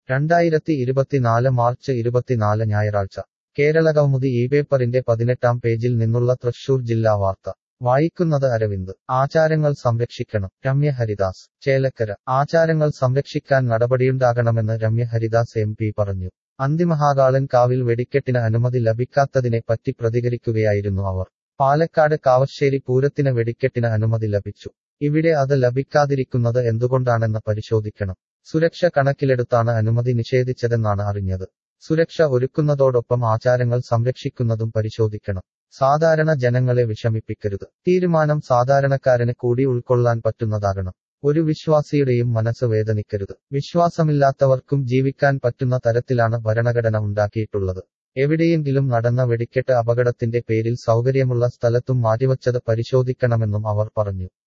രണ്ടായിരത്തി ഇരുപത്തിനാല് മാർച്ച് ഇരുപത്തിനാല് ഞായറാഴ്ച കേരളകൗമുദി ഈ പേപ്പറിന്റെ പതിനെട്ടാം പേജിൽ നിന്നുള്ള തൃശൂർ ജില്ലാ വാർത്ത വായിക്കുന്നത് അരവിന്ദ് ആചാരങ്ങൾ സംരക്ഷിക്കണം രമ്യ ഹരിദാസ് ചേലക്കര ആചാരങ്ങൾ സംരക്ഷിക്കാൻ നടപടിയുണ്ടാകണമെന്ന് രമ്യ ഹരിദാസ് എം പി പറഞ്ഞു അന്തിമഹാകാളൻ കാവിൽ വെടിക്കെട്ടിന് അനുമതി ലഭിക്കാത്തതിനെ പറ്റി പ്രതികരിക്കുകയായിരുന്നു അവർ പാലക്കാട് കാവശ്ശേരി പൂരത്തിന് വെടിക്കെട്ടിന് അനുമതി ലഭിച്ചു ഇവിടെ അത് ലഭിക്കാതിരിക്കുന്നത് എന്തുകൊണ്ടാണെന്ന് പരിശോധിക്കണം സുരക്ഷ കണക്കിലെടുത്താണ് അനുമതി നിഷേധിച്ചതെന്നാണ് അറിഞ്ഞത് സുരക്ഷ ഒരുക്കുന്നതോടൊപ്പം ആചാരങ്ങൾ സംരക്ഷിക്കുന്നതും പരിശോധിക്കണം സാധാരണ ജനങ്ങളെ വിഷമിപ്പിക്കരുത് തീരുമാനം സാധാരണക്കാരന് കൂടി ഉൾക്കൊള്ളാൻ പറ്റുന്നതാകണം ഒരു വിശ്വാസിയുടെയും മനസ്സ് വേദനിക്കരുത് വിശ്വാസമില്ലാത്തവർക്കും ജീവിക്കാൻ പറ്റുന്ന തരത്തിലാണ് ഭരണഘടന ഉണ്ടാക്കിയിട്ടുള്ളത് എവിടെയെങ്കിലും നടന്ന വെടിക്കെട്ട് അപകടത്തിന്റെ പേരിൽ സൗകര്യമുള്ള സ്ഥലത്തും മാറ്റിവച്ചത് പരിശോധിക്കണമെന്നും അവർ പറഞ്ഞു